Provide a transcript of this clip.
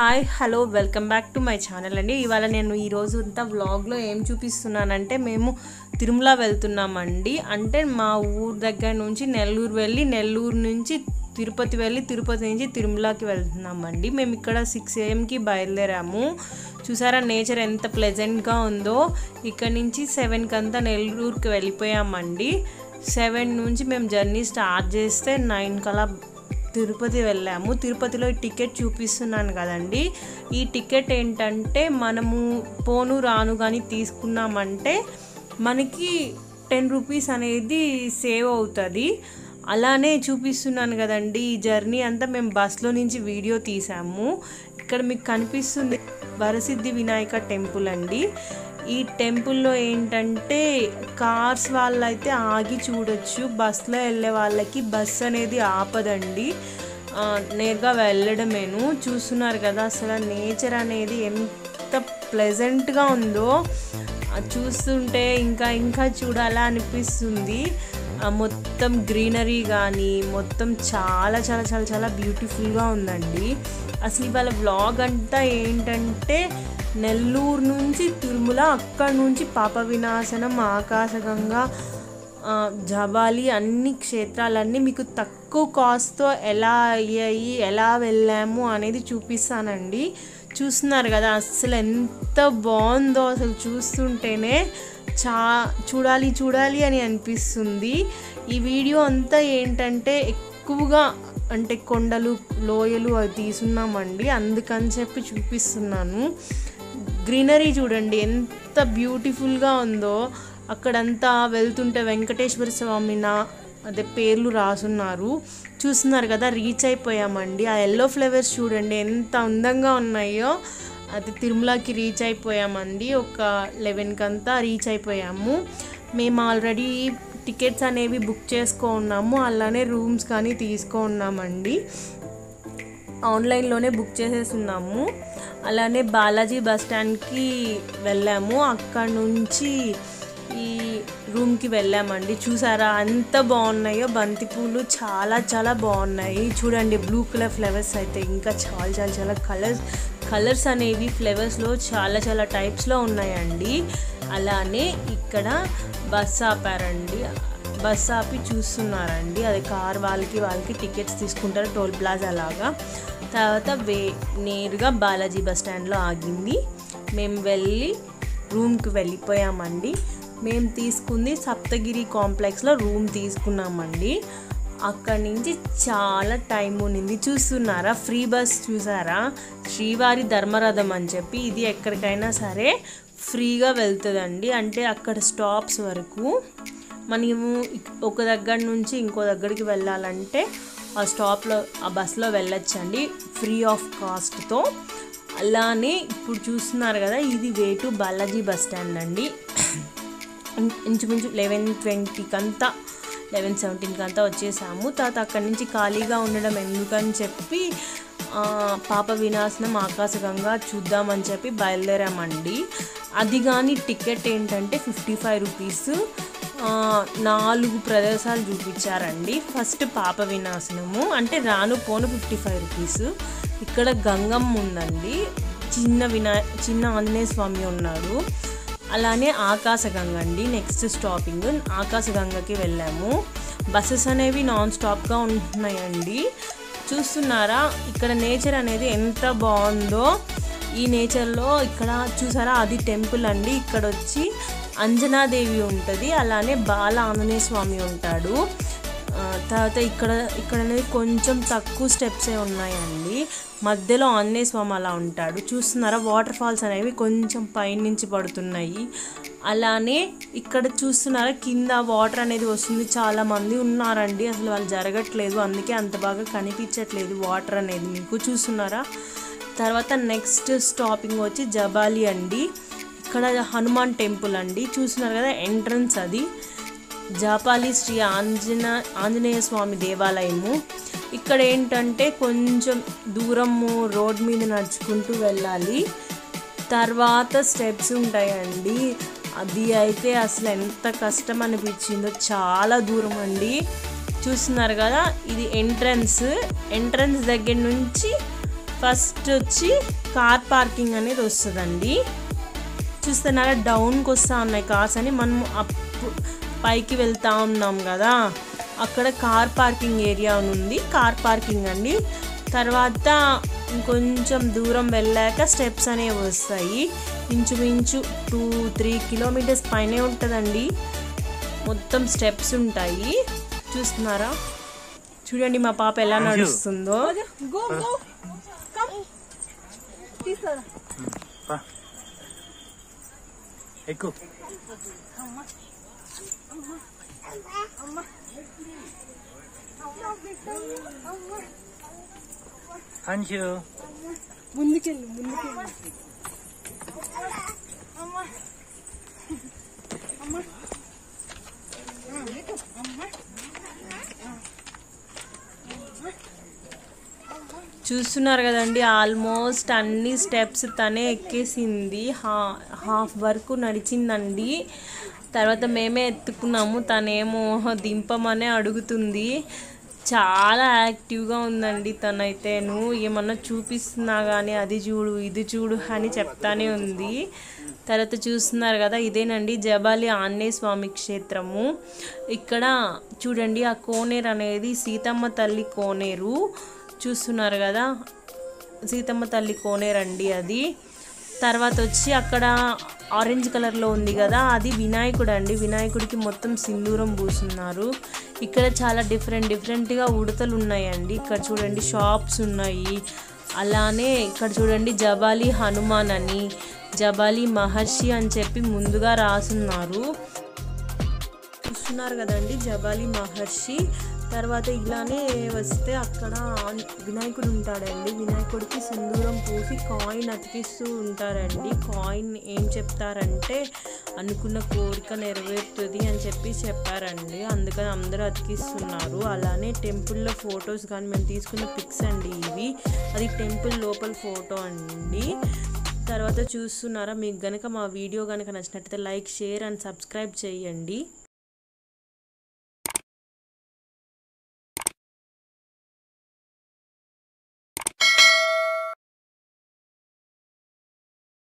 Hi hello welcome back to my channel అండి ఇవాళ నేను ఈరోజు అంతా వ్లాగ్లో ఏం చూపిస్తున్నానంటే మేము తిరుమల వెళ్తున్నామండి అంటే మా ఊరు దగ్గర నుంచి నెల్లూరు వెళ్ళి నెల్లూరు నుంచి తిరుపతి వెళ్ళి తిరుపతి నుంచి తిరుమలకి వెళ్తున్నామండి మేము ఇక్కడ సిక్స్ ఏఎంకి బయలుదేరాము చూసారా నేచర్ ఎంత ప్లెజెంట్గా ఉందో ఇక్కడ నుంచి సెవెన్కి అంతా నెల్లూరుకి వెళ్ళిపోయామండి సెవెన్ నుంచి మేము జర్నీ స్టార్ట్ చేస్తే నైన్ కలా తిరుపతి వెళ్ళాము తిరుపతిలో ఈ టికెట్ చూపిస్తున్నాను కదండి ఈ టికెట్ ఏంటంటే మనము పోను రాను కానీ తీసుకున్నామంటే మనకి టెన్ రూపీస్ అనేది సేవ్ అవుతుంది అలానే చూపిస్తున్నాను కదండి ఈ జర్నీ అంతా మేము బస్లో నుంచి వీడియో తీసాము ఇక్కడ మీకు కనిపిస్తుంది వరసిద్ధి వినాయక టెంపుల్ అండి ఈ టెంపుల్లో ఏంటంటే కార్స్ వాళ్ళైతే ఆగి చూడొచ్చు బస్లో వెళ్ళే వాళ్ళకి బస్ అనేది ఆపదండి ఆ, నేరుగా వెళ్ళడమేను చూస్తున్నారు కదా అసలు నేచర్ అనేది ఎంత ప్లెజెంట్గా ఉందో అది చూస్తుంటే ఇంకా ఇంకా చూడాలా అనిపిస్తుంది ఆ మొత్తం గ్రీనరీ కానీ మొత్తం చాలా చాలా చాలా చాలా బ్యూటిఫుల్గా ఉందండి అసలు ఇవాళ వ్లాగ్ అంతా ఏంటంటే నెల్లూరు నుంచి తిరుమల అక్కడ నుంచి పాప వినాశనం ఆకాశగంగా ఆ, జబాలి అన్ని క్షేత్రాలన్నీ మీకు తక్కువ కాస్ట్తో ఎలా అయ్యాయి ఎలా వెళ్ళాము అనేది చూపిస్తానండి చూస్తున్నారు కదా అసలు ఎంత బాగుందో అసలు చూస్తుంటేనే చా చూడాలి చూడాలి అని అనిపిస్తుంది ఈ వీడియో అంతా ఏంటంటే ఎక్కువగా అంటే కొండలు లోయలు అవి తీసున్నామండి అందుకని చెప్పి చూపిస్తున్నాను గ్రీనరీ చూడండి ఎంత బ్యూటిఫుల్గా ఉందో అక్కడంతా వెళ్తుంటే వెంకటేశ్వర స్వామి నా అదే పేర్లు రాసున్నారు చూస్తున్నారు కదా రీచ్ అయిపోయామండి ఆ ఎల్లో ఫ్లవర్స్ చూడండి ఎంత అందంగా ఉన్నాయో అది తిరుమలకి రీచ్ అయిపోయామండి ఒక లెవెన్కి అంతా రీచ్ అయిపోయాము మేము ఆల్రెడీ టికెట్స్ అనేవి బుక్ చేసుకున్నాము అలానే రూమ్స్ కానీ తీసుకున్నామండి ఆన్లైన్లోనే బుక్ చేసేస్తున్నాము అలానే బాలాజీ బస్ స్టాండ్కి వెళ్ళాము అక్కడ నుంచి ఈ రూమ్కి వెళ్ళామండి చూసారా అంత బాగున్నాయో బంతిపూలు చాలా చాలా బాగున్నాయి చూడండి బ్లూ కలర్ ఫ్లవర్స్ అయితే ఇంకా చాలా చాలా చాలా కలర్స్ కలర్స్ అనేవి ఫ్లవర్స్లో చాలా చాలా టైప్స్లో ఉన్నాయండి అలానే ఇక్కడ బస్ ఆపారండి బస్ ఆపి చూస్తున్నారండి అది కార్ వాళ్ళకి వాళ్ళకి టికెట్స్ తీసుకుంటారు టోల్ ప్లాజా లాగా తర్వాత వే నేరుగా బాలాజీ బస్ స్టాండ్లో ఆగింది మేము వెళ్ళి రూమ్కి వెళ్ళిపోయామండి మేము తీసుకుంది సప్తగిరి కాంప్లెక్స్లో రూమ్ తీసుకున్నామండి అక్కడి నుంచి చాలా టైం ఉన్నింది చూస్తున్నారా ఫ్రీ బస్ చూసారా శ్రీవారి ధర్మరథం అని చెప్పి ఇది ఎక్కడికైనా సరే ఫ్రీగా వెళ్తుందండి అంటే అక్కడ స్టాప్స్ వరకు మనము ఇక్- ఒక దగ్గర నుంచి ఇంకో దగ్గరికి వెళ్ళాలంటే ఆ స్టాప్లో ఆ బస్లో వెళ్ళొచ్చండి ఫ్రీ ఆఫ్ కాస్ట్తో అలానే ఇప్పుడు చూస్తున్నారు కదా ఇది way to Balaji bus stand అండి ఇం- ఇంచుమించు లెవెన్ ట్వంటీకి అంతా లెవెన్ సెవెంటీన్కి అంతా వచ్చేసాము తర్వాత అక్కడి నుంచి ఖాళీగా ఉండడం ఎందుకని చెప్పి ఆ, పాప వినాశనం ఆకాశగంగా చూద్దామని చెప్పి బయలుదేరామండి అది కానీ టికెట్ ఏంటంటే ఫిఫ్టీ ఫైవ్ రూపీస్ నాలుగు ప్రదేశాలు చూపించారండి ఫస్ట్ పాప వినాశనము అంటే రాను పోను ఫిఫ్టీ ఫైవ్ రూపీస్ ఇక్కడ గంగమ్మ ఉందండి చిన్న వినా చిన్న ఆంజనేయ స్వామి ఉన్నాడు అలానే ఆకాశగంగ అండి నెక్స్ట్ స్టాపింగ్ ఆకాశగంగకి వెళ్ళాము బస్సెస్ అనేవి నాన్ స్టాప్గా ఉంటున్నాయండి చూస్తున్నారా ఇక్కడ నేచర్ అనేది ఎంత బాగుందో ఈ నేచర్లో ఇక్కడ చూసారా అది టెంపుల్ అండి ఇక్కడ వచ్చి అంజనాదేవి ఉంటుంది అలానే బాల ఆంజనేయ స్వామి ఉంటాడు ఆ, తర్వాత ఇక్కడ ఇక్కడ అనేది కొంచెం తక్కువ స్టెప్సే ఉన్నాయండి మధ్యలో ఆంజనేయ స్వామి అలా ఉంటాడు చూస్తున్నారా వాటర్ ఫాల్స్ అనేవి కొంచెం పైనుంచి పడుతున్నాయి అలానే ఇక్కడ చూస్తున్నారా కింద వాటర్ అనేది వస్తుంది చాలా మంది ఉన్నారండి అసలు వాళ్ళు జరగట్లేదు అందుకే అంత బాగా కనిపించట్లేదు వాటర్ అనేది మీకు చూస్తున్నారా తర్వాత నెక్స్ట్ స్టాపింగ్ వచ్చి జబాలి అండి ఇక్కడ హనుమాన్ టెంపుల్ అండి చూస్తున్నారు కదా ఎంట్రన్స్ అది జాపాలి శ్రీ ఆంజన ఆంజనేయ స్వామి దేవాలయము ఇక్కడ ఏంటంటే కొంచెం దూరము రోడ్ మీద నడుచుకుంటూ వెళ్ళాలి తర్వాత స్టెప్స్ ఉంటాయండి అది అయితే అసలు ఎంత కష్టం అనిపించిందో చాలా దూరం అండి చూస్తున్నారు కదా ఇది ఎంట్రన్స్ ఎంట్రన్స్ దగ్గర నుంచి ఫస్ట్ వచ్చి కార్ పార్కింగ్ అనేది వస్తుందండి చూస్తున్నారా డౌన్కి వస్తూ ఉన్నాయి కార్స్ అని మనం అప్ పైకి వెళ్తా ఉన్నాం కదా అక్కడ కార్ పార్కింగ్ ఏరియా అని ఉంది కార్ పార్కింగ్ అండి తర్వాత ఇంకొంచెం దూరం వెళ్ళాక స్టెప్స్ అనేవి వస్తాయి ఇంచుమించు టూ త్రీ కిలోమీటర్స్ పైనే ఉంటుందండి మొత్తం స్టెప్స్ ఉంటాయి చూస్తున్నారా చూడండి మా పాప ఎలా నడుస్తుందో Go, go. Come. తీసుకురా పా ఎక్కు అంచు ముందుకెళ్ళు ముందుకెళ్ళు చూస్తున్నారు కదండి ఆల్మోస్ట్ అన్ని స్టెప్స్ తనే ఎక్కేసింది హా హాఫ్ వరకు నడిచిందండి తర్వాత మేమే ఎత్తుకున్నాము తనేమో దింపమనే అడుగుతుంది చాలా యాక్టివ్గా ఉందండి తనైతేను ఏమన్నా చూపిస్తున్నా కానీ అది చూడు ఇది చూడు అని చెప్తానే ఉంది తర్వాత చూస్తున్నారు కదా ఇదేనండి జబాలి ఆంజనేయ స్వామి క్షేత్రము ఇక్కడ చూడండి ఆ కోనేరు అనేది సీతమ్మ తల్లి కోనేరు చూస్తున్నారు కదా సీతమ్మ తల్లి కోనేరండి అది తర్వాత వచ్చి అక్కడ ఆరెంజ్ కలర్లో ఉంది కదా అది వినాయకుడు అండి వినాయకుడికి మొత్తం సింధూరం పూస్తున్నారు ఇక్కడ చాలా డిఫరెంట్ డిఫరెంట్గా ఉడతలు ఉన్నాయండి ఇక్కడ చూడండి షాప్స్ ఉన్నాయి అలానే ఇక్కడ చూడండి జబాలి హనుమాన్ అని జబాలి మహర్షి అని చెప్పి ముందుగా రాసున్నారు చూస్తున్నారు కదండి జబాలి మహర్షి తర్వాత ఇలానే వస్తే అక్కడ వినాయకుడు ఉంటాడండి వినాయకుడికి సింధూరం పూసి కాయిన్ అతికిస్తూ ఉంటారండి కాయిన్ ఏం చెప్తారంటే అనుకున్న కోరిక నెరవేరుతుంది అని చెప్పి చెప్పారండి అందుకని అందరూ అతికిస్తున్నారు అలానే టెంపుల్లో ఫొటోస్ కానీ మేము తీసుకున్న పిక్స్ అండి ఇవి అది టెంపుల్ లోపల ఫోటో అండి తర్వాత చూస్తున్నారా మీకు గనక మా వీడియో కనుక నచ్చినట్టయితే లైక్ షేర్ అండ్ సబ్స్క్రైబ్ చేయండి